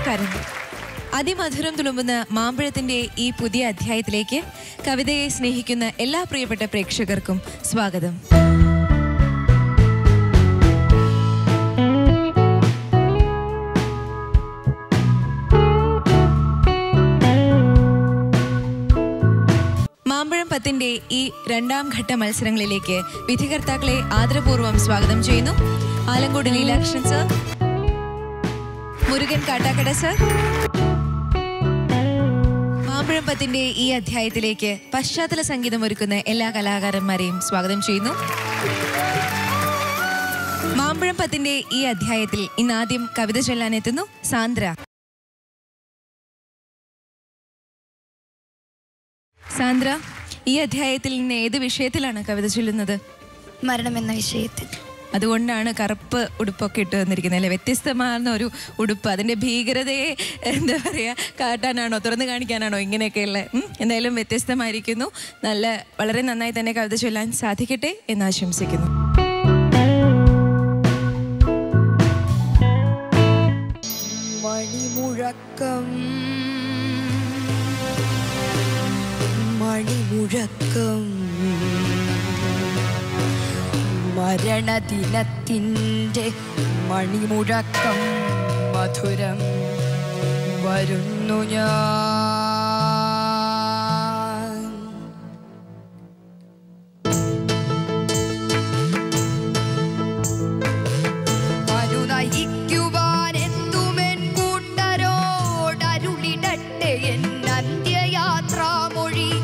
നമസ്കാരം അതിമധുരം തുളുമ്പുന്ന മാമ്പഴത്തിന്റെ ഈ പുതിയ അധ്യായത്തിലേക്ക് കവിതയെ സ്നേഹിക്കുന്ന എല്ലാ പ്രിയപ്പെട്ട പ്രേക്ഷകർക്കും സ്വാഗതം മാമ്പഴം പത്തിന്റെ ഈ രണ്ടാം ഘട്ട മത്സരങ്ങളിലേക്ക് വിധികർത്താക്കളെ ആദരപൂർവ്വം സ്വാഗതം ചെയ്യുന്നു ആലങ്കോട് ലീലാകൃഷ്ണൻ സർ മുരുകൻ കാട്ടാക്കട സർ മാമ്പഴം പത്തിന്റെ ഈ അധ്യായത്തിലേക്ക് പശ്ചാത്തല സംഗീതം ഒരുക്കുന്ന എല്ലാ കലാകാരന്മാരെയും സ്വാഗതം ചെയ്യുന്നു മാമ്പഴം പത്തിന്റെ ഈ അധ്യായത്തിൽ ഇന്ന് ആദ്യം കവിത ചൊല്ലാൻ എത്തുന്നു സാന്ദ്ര സാന്ദ്ര ഈ അധ്യായത്തിൽ നിന്ന് ഏത് വിഷയത്തിലാണ് കവിത ചൊല്ലുന്നത് മരണം എന്ന വിഷയത്തിൽ അതുകൊണ്ടാണ് കറുപ്പ് ഉടുപ്പൊക്കെ ഇട്ട് വന്നിരിക്കുന്നത് അല്ലെ വ്യത്യസ്തമാർന്ന ഒരു ഉടുപ്പ് അതിന്റെ ഭീകരതയെ എന്താ പറയാ കാട്ടാനാണോ തുറന്നു കാണിക്കാനാണോ ഇങ്ങനെയൊക്കെയുള്ള ഉം, എന്തായാലും വ്യത്യസ്തമായിരിക്കുന്നു നല്ല വളരെ നന്നായി തന്നെ കവിത ചൊല്ലാൻ സാധിക്കട്ടെ എന്ന് ആശംസിക്കുന്നു മണിമുഴക്കം മണിമുഴക്കം മരണദിനത്തിൻ്റെ മണിമുഴക്കം മധുരം വരുന്നു ഞാൻ അനുനയിക്കുവാനെത്തുമെൻ കൂട്ടരോടരുളിടട്ടെ എൻ അന്ത്യയാത്രാമൊഴി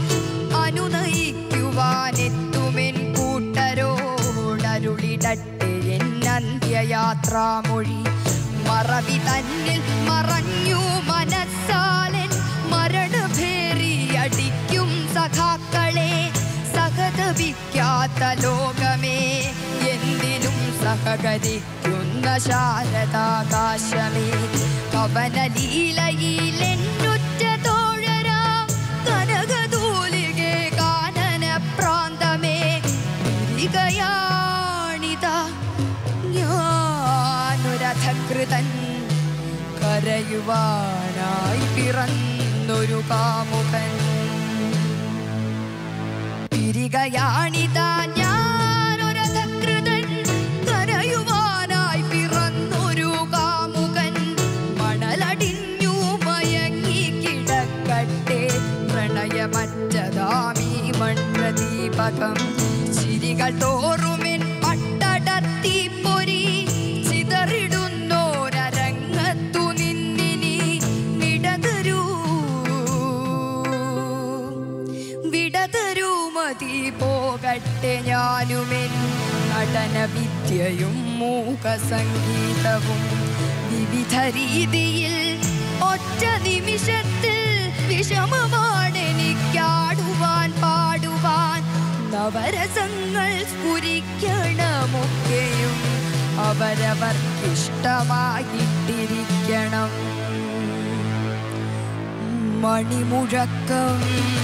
അനുനയിക്കുവാനെത്തുമെൻ കൂട്ടരോടരുളിടട്ടെ എൻ അന്ത്യയാത്രാമൊഴി മറവി തന്നിൽ മറഞ്ഞു മനസ്സാലൻ മരണഭേറി അടിക്കും സഖാക്കളെ സഹതപിക്കാത്ത ലോകമേ എന്തിനും സഹകരിക്കുന്ന ശാരദാകാശമേ കവനലീലയിലെന്നുറ്റ തോഴരാം കനകതൂലികെ കാനന പ്രാന്തമേ തിരികയാണിതാ ഞാനൊരഥകൃതൻ കരയുവാനായി പിറന്നൊരു കാമുകൻ തിരികയാണിതാ ഞാനൊരധകൃതൻ കരയുവാനായി പിറന്നൊരു കാമുകൻ മണലടിഞ്ഞു മയങ്ങി കിടക്കട്ടെ പ്രണയമറ്റതാമീ മൺപ്രദീപകം ചിരികൾ തോറുമെൻ പട്ടടത്തി പൊരി ചിതറിടുന്നോരരങ്ങത്തു നിന്നിനി വിടതരൂ വിടതരൂ മതി പോകട്ടെ ഞാനുമെൻ നടന വിദ്യയും മൂകസംഗീതവും വിവിധ രീതിയിൽ ഒറ്റ നിമിഷത്തിൽ വിഷമമാണെനിക്കാടുവാൻ പാടുവാൻ നവരസങ്ങൾ സ്ഫുരിക്കണമൊക്കെയും അവരവർക്കിഷ്ടമായിട്ടിരിക്കണം മണിമുഴക്കം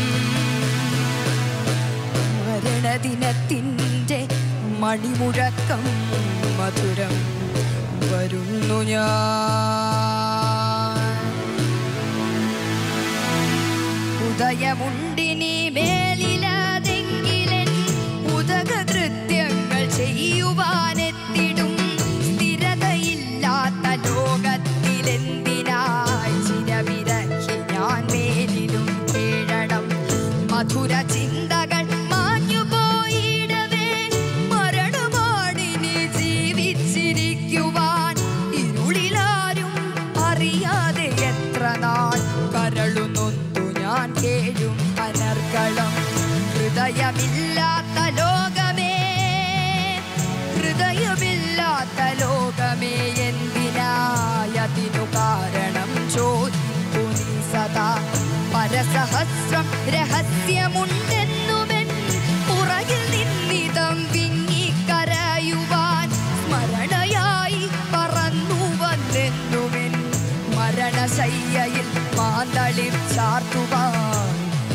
മരണദിനത്തിൻ്റെ മണിമുഴക്കം മധുരം വരുന്നു ഞാൻ ഉദയമുണ്ടിനി മേലിലതെങ്കിലൻ ഉദക കൃത്യങ്ങൾ ചെയ്യുവാനെത്തിടും സ്ഥിരതയില്ലാത്ത ലോകത്തിലെന്തിനായി ചിരവിരഹി ഞാൻ മേലിലും കേഴണം മധുര ചിന്തകൾ മാഞ്ഞു പോയിടവേ മരണമാണിനി ജീവിച്ചിരിക്കുവാൻ ഇരുളിലാരും അറിയാതെ എത്ര നാൾ കരളു നൊന്തു ഞാൻ കേഴും അനർഗളം ഹൃദയമില്ലാത്ത ലോകമേ ഹൃദയമില്ലാത്ത ലോകമേ എന്തിനായതിനു കാരണം ചോദിക്കു നീ സദാ പരസഹസ്രം രഹസ്യമുണ്ടെന്നുമെൻ പുറകിൽ നിന്നിതം വിങ്ങിക്കരയുവാൻ സ്മരണയായി പറന്നു വന്നെന്നുമെൻ മരണശയ്യയിൽ മാന്തളിർ ചാർത്തുവാൻ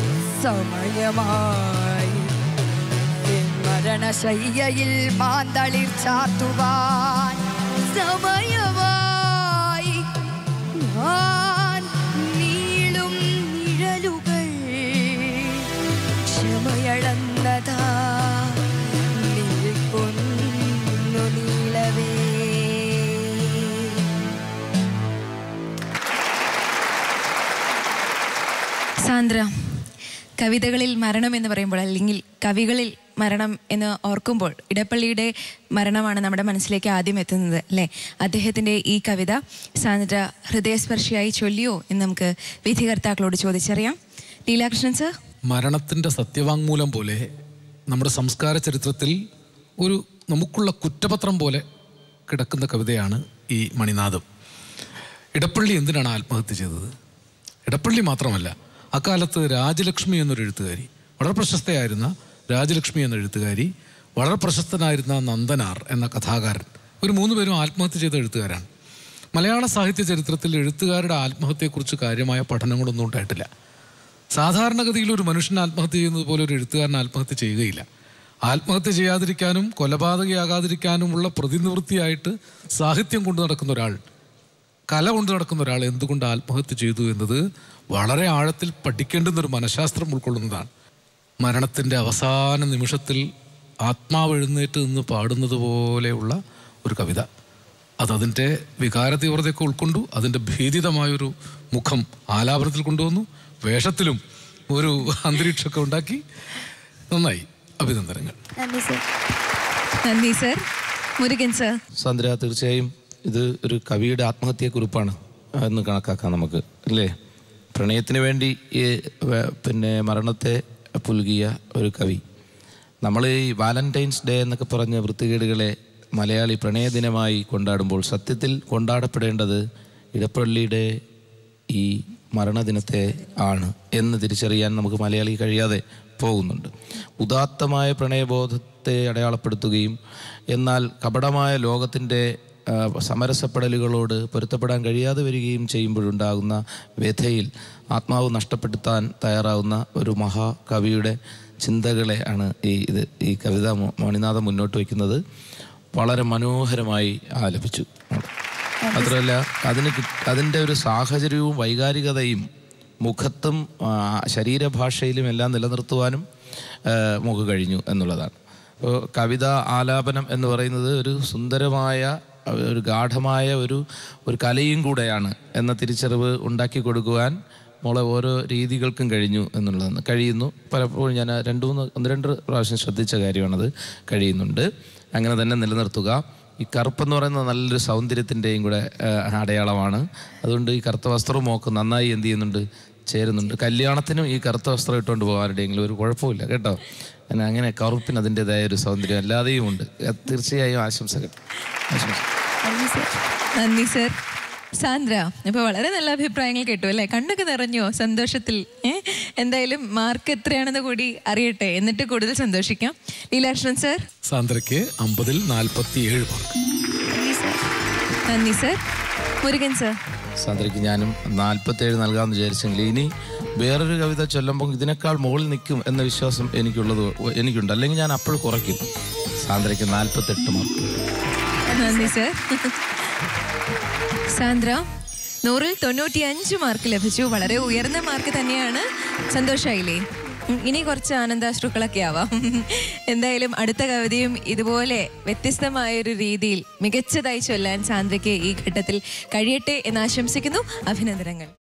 സമയമായി എൻ മരണശയ്യയിൽ മാന്തളിർ ചാർത്തുവാൻ സമയമായി ആ സാന്ദ്ര കവിതകളിൽ മരണം എന്ന് പറയുമ്പോൾ അല്ലെങ്കിൽ കവികളിൽ മരണം എന്ന് ഓർക്കുമ്പോൾ ഇടപ്പള്ളിയുടെ മരണമാണ് നമ്മുടെ മനസ്സിലേക്ക് ആദ്യം എത്തുന്നത് അല്ലേ അദ്ദേഹത്തിൻ്റെ ഈ കവിത സാന്ദ്ര ഹൃദയസ്പർശിയായി ചൊല്ലിയോ എന്ന് നമുക്ക് വിധികർത്താക്കളോട് ചോദിച്ചറിയാം ലീലാകൃഷ്ണൻ സർ മരണത്തിൻ്റെ സത്യവാങ്മൂലം പോലെ നമ്മുടെ സംസ്കാര ചരിത്രത്തിൽ ഒരു നമുക്കുള്ള കുറ്റപത്രം പോലെ കിടക്കുന്ന കവിതയാണ് ഈ മണിനാഥം ഇടപ്പള്ളി എന്തിനാണ് ആത്മഹത്യ ചെയ്തത് ഇടപ്പള്ളി മാത്രമല്ല അക്കാലത്ത് രാജലക്ഷ്മി എന്നൊരു എഴുത്തുകാരി വളരെ പ്രശസ്തയായിരുന്ന രാജലക്ഷ്മി എന്ന എഴുത്തുകാരി വളരെ പ്രശസ്തനായിരുന്ന നന്ദനാർ എന്ന കഥാകാരൻ ഒരു മൂന്ന് പേരും ആത്മഹത്യ ചെയ്ത എഴുത്തുകാരാണ് മലയാള സാഹിത്യ ചരിത്രത്തിൽ എഴുത്തുകാരുടെ ആത്മഹത്യയെക്കുറിച്ച് കാര്യമായ പഠനങ്ങളൊന്നും ഉണ്ടായിട്ടില്ല സാധാരണഗതിയിൽ ഒരു മനുഷ്യൻ ആത്മഹത്യ ചെയ്യുന്നത് പോലെ ഒരു എഴുത്തുകാരൻ ആത്മഹത്യ ചെയ്യുകയില്ല ആത്മഹത്യ ചെയ്യാതിരിക്കാനും കൊലപാതകയാകാതിരിക്കാനുമുള്ള പ്രതിനിവൃത്തിയായിട്ട് സാഹിത്യം കൊണ്ടു നടക്കുന്ന ഒരാൾ കല കൊണ്ടു നടക്കുന്ന ഒരാൾ എന്തുകൊണ്ട് ആത്മഹത്യ ചെയ്തു എന്നത് വളരെ ആഴത്തിൽ പഠിക്കേണ്ടുന്ന ഒരു മനഃശാസ്ത്രം ഉൾക്കൊള്ളുന്നതാണ് മരണത്തിൻ്റെ അവസാന നിമിഷത്തിൽ ആത്മാവ് എഴുന്നേറ്റ് നിന്ന് പാടുന്നത് പോലെയുള്ള ഒരു കവിത അതതിൻ്റെ വികാര തീവ്രതയൊക്കെ ഉൾക്കൊണ്ടു അതിൻ്റെ ഭീതിതമായൊരു മുഖം ആലാപനത്തിൽ കൊണ്ടുവന്നു വേഷത്തിലും ഒരു അന്തരീക്ഷമൊക്കെ ഉണ്ടാക്കി നന്നായി അഭിനന്ദനങ്ങൾ നന്ദി സർ നന്ദി സർ മുരുകൻ സർ സാന്ദ്ര തീർച്ചയായും ഇത് ഒരു കവിയുടെ ആത്മഹത്യക്കുറിപ്പാണ് എന്ന് കണക്കാക്കാം നമുക്ക് അല്ലേ പ്രണയത്തിന് വേണ്ടി ഈ വ- പിന്നെ മരണത്തെ പുൽകിയ ഒരു കവി നമ്മൾ ഈ വാലന്റൈൻസ് ഡേ എന്നൊക്കെ പറഞ്ഞ വൃത്തികേടുകളെ മലയാളി പ്രണയദിനമായി കൊണ്ടാടുമ്പോൾ സത്യത്തിൽ കൊണ്ടാടപ്പെടേണ്ടത് ഇടപ്പള്ളിയുടെ ഈ മരണദിനത്തെ ആണ് എന്ന് തിരിച്ചറിയാൻ നമുക്ക് മലയാളി കഴിയാതെ പോകുന്നുണ്ട് ഉദാത്തമായ പ്രണയബോധത്തെ അടയാളപ്പെടുത്തുകയും എന്നാൽ കപടമായ ലോകത്തിൻ്റെ ആ, സമരസപ്പെടലുകളോട് പൊരുത്തപ്പെടാൻ കഴിയാതെ വരികയും ചെയ്യുമ്പോഴുണ്ടാകുന്ന വ്യഥയിൽ ആത്മാവ് നഷ്ടപ്പെടുത്താൻ തയ്യാറാവുന്ന ഒരു മഹാകവിയുടെ ചിന്തകളെ ആണ് ഈ ഇത് ഈ കവിത മോ- മണിനാഥം മുന്നോട്ട് വയ്ക്കുന്നത് വളരെ മനോഹരമായി ആലപിച്ചു മാത്രമല്ല അതിന് കിട്ട്- അതിൻ്റെ ഒരു സാഹചര്യവും വൈകാരികതയും മുഖത്തും ആ, ശരീരഭാഷയിലും എല്ലാം നിലനിർത്തുവാനും ആ, നമുക്ക് കഴിഞ്ഞു എന്നുള്ളതാണ് അപ്പോൾ കവിത ആലാപനം എന്ന് പറയുന്നത് ഒരു സുന്ദരമായ ഒരു ഗാഠമായ ഒരു ഒരു കലയും കൂടെയാണ് എന്ന തിരിച്ചറിവ് ഉണ്ടാക്കി കൊടുക്കുവാൻ മോളെ ഓരോ രീതികൾക്കും കഴിഞ്ഞു എന്നുള്ളതാണ് കഴിയുന്നു പലപ്പോഴും ഞാൻ രണ്ട് മൂന്ന് ഒന്ന് രണ്ട് പ്രാവശ്യം ശ്രദ്ധിച്ച കാര്യമാണത് കഴിയുന്നുണ്ട് അങ്ങനെ തന്നെ നിലനിർത്തുക ഈ കറുപ്പെന്ന് പറയുന്നത് നല്ലൊരു സൗന്ദര്യത്തിൻ്റെയും കൂടെ ആ, അടയാളമാണ് അതുകൊണ്ട് ഈ കറുത്ത വസ്ത്രവും മോക്ക് നന്നായി എന്ത് ചെയ്യുന്നുണ്ട് ചേരുന്നുണ്ട് കല്യാണത്തിനും ഈ കറുത്ത വസ്ത്രം ഇട്ടുകൊണ്ട് പോകാറുണ്ടെങ്കിലും ഒരു കുഴപ്പമില്ല കേട്ടോ പിന്നെ അങ്ങനെ കറുപ്പിന് അതിൻ്റെതായ ഒരു സൗന്ദര്യം അല്ലാതെയും ഉണ്ട് അത് തീർച്ചയായും ആശംസകൾ ആശംസ നന്ദി സർ നന്ദി സർ സാന്ദ്ര ഇപ്പൊ വളരെ നല്ല അഭിപ്രായങ്ങൾ കേട്ടു അല്ലേ കണ്ണൊക്കെ നിറഞ്ഞോ സന്തോഷത്തിൽ ഏ എന്തായാലും മാർക്ക് എത്രയാണെന്ന് കൂടി അറിയട്ടെ എന്നിട്ട് കൂടുതൽ സന്തോഷിക്കാം ലീലാകൃഷ്ണൻ സർ സാന്ദ്രയ്ക്ക് അമ്പതിൽ നാൽപ്പത്തി ഏഴ് മാർക്ക് നന്ദി സർ നന്ദി സർ മുരുകൻ സർ സാന്ദ്രയ്ക്ക് ഞാനും നാൽപ്പത്തേഴ് നൽകാമെന്ന് വിചാരിച്ചെങ്കിൽ ഇനി വേറൊരു കവിത ചൊല്ലുമ്പോൾ ഇതിനേക്കാൾ മുകളിൽ നിൽക്കും എന്ന വിശ്വാസം എനിക്കുള്ളത് എനിക്കുണ്ട് അല്ലെങ്കിൽ ഞാൻ അപ്പോൾ കുറയ്ക്കും സാന്ദ്രയ്ക്ക് നാൽപ്പത്തെട്ട് മാർക്ക് നന്ദി സർ സാന്ദ്ര നൂറിൽ തൊണ്ണൂറ്റി അഞ്ച് മാർക്ക് ലഭിച്ചു വളരെ ഉയർന്ന മാർക്ക് തന്നെയാണ് സന്തോഷായില്ലേ ഉം, ഇനി കുറച്ച് ആനന്ദാശ്രുക്കളൊക്കെ ആവാം എന്തായാലും അടുത്ത കവിതയും ഇതുപോലെ വ്യത്യസ്തമായൊരു രീതിയിൽ മികച്ചതായി ചൊല്ലാൻ സാന്ദ്രയ്ക്ക് ഈ ഘട്ടത്തിൽ കഴിയട്ടെ എന്ന് ആശംസിക്കുന്നു അഭിനന്ദനങ്ങൾ